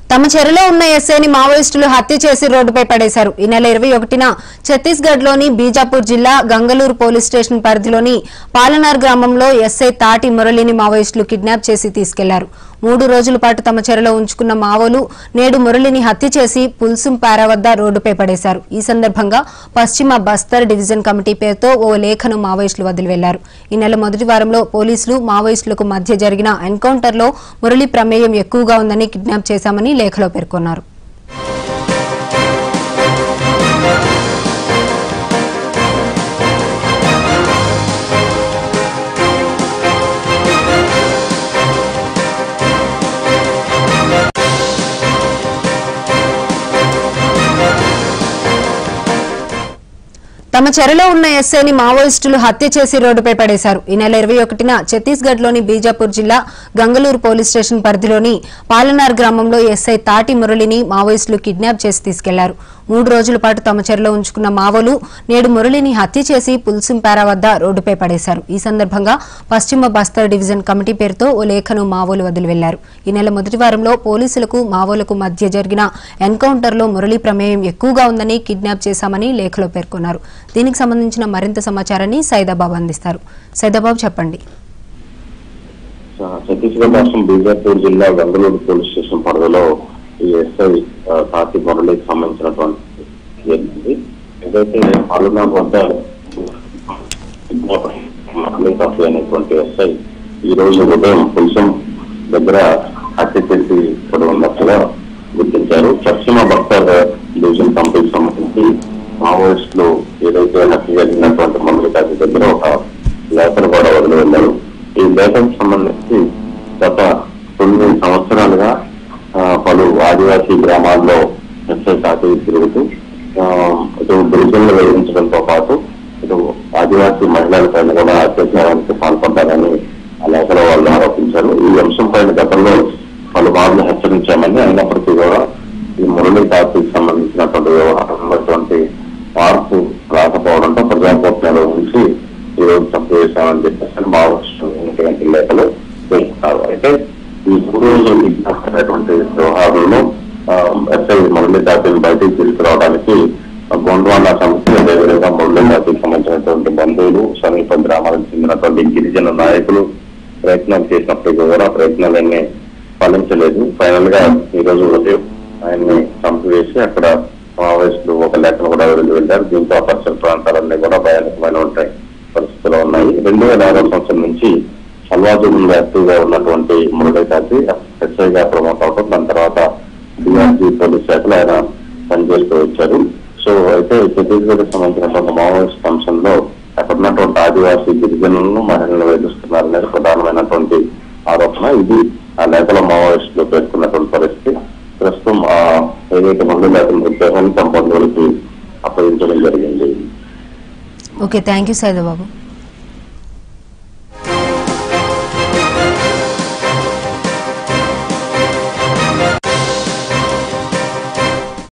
తమ చెరలో ఉన్న ఎస్ఐని మావోయిస్టులు హత్య చేసి రోడ్డుపై పడేశారు ఈ నెల ఇరవై ఒకటిన ఛత్తీస్గఢ్ లోని బీజాపూర్ జిల్లా గంగలూరు పోలీస్ స్టేషన్ పరిధిలోని పాలనార్ గ్రామంలో ఎస్ఐ తాటి మురళిని మావోయిస్టులు కిడ్నాప్ చేసి తీసుకెళ్లారు మూడు రోజుల పాటు తమ చెరలో ఉంచుకున్న మావోలు నేడు మురళిని హత్య చేసి పుల్సుం పారా వద్ద రోడ్డుపై పడేశారు ఈ సందర్భంగా పశ్చిమ బస్తర్ డివిజన్ కమిటీ పేరుతో ఓ లేఖను మావోయిస్టులు వదిలి వెళ్లారు ఈ నెల మొదటి వారంలో పోలీసులు మావోయిస్టులకు మధ్య జరిగిన ఎన్కౌంటర్లో మురళి ప్రమేయం ఎక్కువగా ఉందని కిడ్నాప్ చేశామని లేఖలో పేర్కొన్నారు తమ చెరలో ఉన్న ఎస్ఐని మావోయిస్టులు హత్య చేసి రోడ్డుపై పడేశారు ఈ నెల ఇరవై ఒకటిన ఛత్తీస్గఢ్ లోని బీజాపూర్ జిల్లా గంగలూరు పోలీస్ స్టేషన్ పరిధిలోని పాలనార్ గ్రామంలో ఎస్ఐ తాటి మురళిని మావోయిస్టులు కిడ్నాప్ చేసి తీసుకెళ్లారు మూడు రోజుల పాటు తమ చెరలో ఉంచుకున్న మావోలు నేడు మురళిని హత్య చేసి పుల్సింపారా వద్ద రోడ్డుపై పడేశారు ఈ సందర్భంగా పశ్చిమ బస్తర్ డివిజన్ కమిటీ పేరుతో ఓ లేఖను మావోలు వదిలి వెళ్లారు ఈ నెల మొదటి వారంలో పోలీసులకు మావోలకు మధ్య జరిగిన ఎన్కౌంటర్లో మురళి ప్రమేయం ఎక్కువగా ఉందని కిడ్నాప్ చేశామని లేఖలో పేర్కొన్నారు దీనికి సంబంధించిన మరింత సమాచారాన్ని సైదాబాబు అందిస్తారు సైదాబాబు చెప్పండి ఛత్తీస్గఢ్ రాష్ట్రం బీజాపూర్ జిల్లా గంగలూరు పోలీస్ స్టేషన్ పరిధిలో ఈ ఎస్ఐ కాకి మురళికి సంబంధించినటువంటి జరిగింది ఏదైతే పాలనార్ వద్ద మురళి కాఫీ అనేటువంటి ఎస్ఐ ఈ రోజు ఉదయం పులుసం దగ్గర హత్య చేసి ఇప్పుడు ఉన్నట్టుగా గుర్తించారు పశ్చిమ భక్తర్ డివిజన్ కంపెనీకి సంబంధించి మావోయిస్టులు ఏదైతే హత్య జరిగినటువంటి మురళి కాఫీ దగ్గర ఒక లేఖను కూడా వదిలి వెళ్ళారు ఈ లేఖకు సంబంధించి గత తొమ్మిది సంవత్సరాలుగా ఆ, పలు ఆదివాసీ గ్రామాల్లో ఎస్ఐ తాకి తిరుగుతూ ఆ, ఇటు గిరిజనులు వేధించడంతో పాటు ఇటు ఆదివాసీ మహిళలపైన కూడా అత్యాచారానికి పాల్పడ్డారని ఆ లేఖలో వాళ్ళు ఆరోపించారు ఈ అంశం పైన గతంలో పలుమార్లు హెచ్చరించామని అయినప్పటికీ కూడా ఈ మురళీ తాకికి సంబంధించినటువంటి వ్యవహారంలోటువంటి మార్పు రాకపోవడంతో ప్రజాకోర్టు నిర్వహించి ఈ రోజు తప్పు చేశామని చెప్పేసి మావోయిస్టులు ఉన్నటువంటి లేఖలు పేర్కొన్నారు అయితే ఈ మూడు రోజులు విజ్ఞాపనటువంటి వ్యవహారంలో ఆ, ఎస్ఐ మురళీ దాటిని బయటికి తీసుకురావడానికి గోండ్వానా సమితి అదేవిధంగా మురళీ దాటికి సంబంధించినటువంటి బంధువులు సమీప గ్రామాలకు చెందినటువంటి గిరిజన నాయకులు ప్రయత్నాలు చేసినప్పటికీ కూడా ప్రయత్నాలన్నీ ఫలించలేదు ఫైనల్ గా ఈ రోజు ఉదయం ఆయన్ని చంపివేసి అక్కడ మావోయిస్టులు ఒక లెక్కను కూడా వదిలి వెళ్ళారు దీంతో ఆ పరిసర ప్రాంతాలన్నీ కూడా భయానకమైన ఉంటాయి పరిస్థితులు ఉన్నాయి రెండు వేల ఆరో సంవత్సరం నుంచి సల్వాజుగుంలో యాక్టివ్ గా ఉన్నటువంటి మురళీకాంతి ఎస్ఐగా ప్రమోట్ అవడం దాని తర్వాత డిఆర్జీ పోలీస్ శాఖలో ఆయన పనిచేస్తూ వచ్చారు సో అయితే ఛత్తీస్గఢ్ సంబంధించినటువంటి మావోయిస్ట్ అంశంలో అక్కడ ఉన్నటువంటి ఆదివాసీ గిరిజనులను మహిళలను వేధిస్తున్నారనేది ప్రధానమైనటువంటి ఆరోపణ ఇది ఆ లేఖలో మావోయిస్టులు పేర్కొన్నటువంటి పరిస్థితి ప్రస్తుతం ఆ ఏదైతే మందు లేఖల మృతదేహాన్ని తమ బంధువులకి అప్పగించడం జరిగింది ఓకే థ్యాంక్ యూ సైదాబాబు